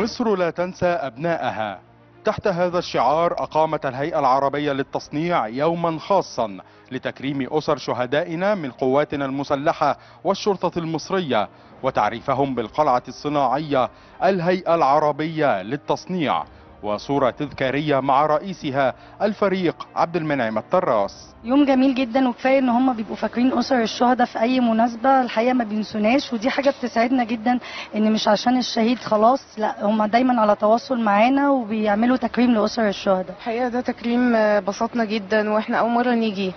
مصر لا تنسى أبنائها تحت هذا الشعار أقامت الهيئة العربية للتصنيع يوما خاصا لتكريم أسر شهدائنا من قواتنا المسلحة والشرطة المصرية وتعريفهم بالقلعة الصناعية الهيئة العربية للتصنيع وصورة تذكارية مع رئيسها الفريق عبد المنعم الطراس يوم جميل جدا وكفايه ان هم بيبقوا فاكرين اسر الشهداء في اي مناسبه الحقيقه ما بينسوناش ودي حاجه بتسعدنا جدا ان مش عشان الشهيد خلاص لا هم دايما على تواصل معانا وبيعملوا تكريم لاسر الشهداء الحقيقه ده تكريم آه، بسطنا جدا واحنا اول مره نيجي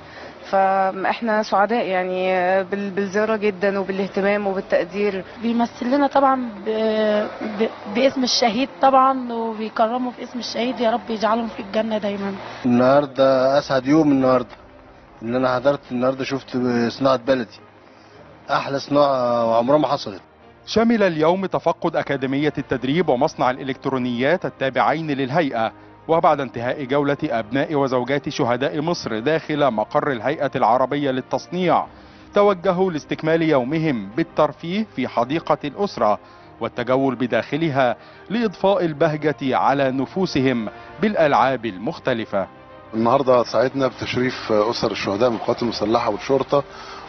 فاحنا سعداء يعني آه، بال- بالزياره جدا وبالاهتمام وبالتقدير بيمثل لنا طبعا ب... ب... باسم الشهيد طبعا وبيكرموا في اسم الشهيد يا رب يجعلهم في الجنة دايما النهارده اسعد يوم النهارده ان انا حضرت النهارده شفت صناعه بلدي احلى صناعه وعمرها ما حصلت شمل اليوم تفقد أكاديمية التدريب ومصنع الإلكترونيات التابعين للهيئة وبعد انتهاء جولة أبناء وزوجات شهداء مصر داخل مقر الهيئة العربية للتصنيع توجهوا لاستكمال يومهم بالترفيه في حديقة الأسرة والتجول بداخلها لإضفاء البهجة على نفوسهم بالألعاب المختلفة النهارده سعدنا بتشريف اسر الشهداء من القوات المسلحه والشرطه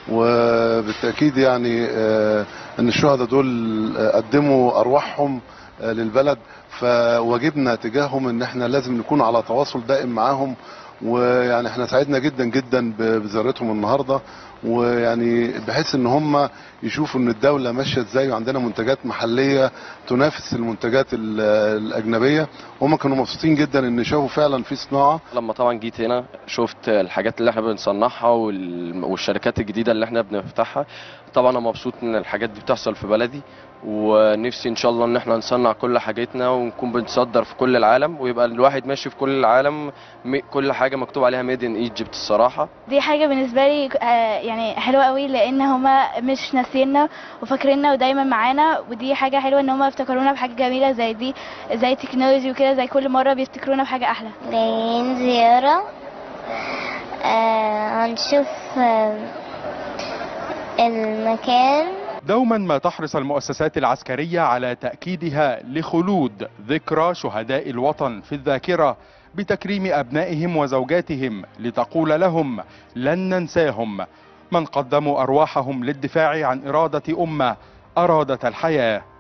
وبالتاكيد يعني آه، ان الشهداء دول آه، قدموا ارواحهم آه، للبلد فواجبنا تجاههم ان احنا لازم نكون على تواصل دائم معاهم ويعني احنا سعدنا جدا جدا ب- بزيارتهم النهارده ويعني بحيث ان هم يشوفوا ان الدوله ماشيه ازاي وعندنا منتجات محليه تنافس المنتجات ال- الاجنبيه هم كانوا مبسوطين جدا ان شافوا فعلا في صناعه لما طبعا جيت هنا شفت الحاجات اللي احنا بنصنعها وال- والشركات الجديده اللي احنا بنفتحها طبعا انا مبسوط ان الحاجات دي بتحصل في بلدي ونفسي ان شاء الله ان احنا نصنع كل حاجاتنا ونكون بنصدر في كل العالم ويبقى الواحد ماشي في كل العالم م- كل حاجه مكتوب عليها ميد ان ايجيبت الصراحه دي حاجة بالنسبة لي آه، يعني حلوة قوي لأن هما مش ناسينا وفاكريننا ودايما معانا ودي حاجة حلوة إن هما افتكرونا بحاجة جميلة زي دي زي التكنولوجي وكده زي كل مرة بيفتكرونا بحاجة أحلى جايين زيارة آه هنشوف آه المكان دوما ما تحرص المؤسسات العسكرية على تأكيدها لخلود ذكرى شهداء الوطن في الذاكرة بتكريم أبنائهم وزوجاتهم لتقول لهم لن ننساهم من قدموا أرواحهم للدفاع عن إرادة أمة أرادت الحياة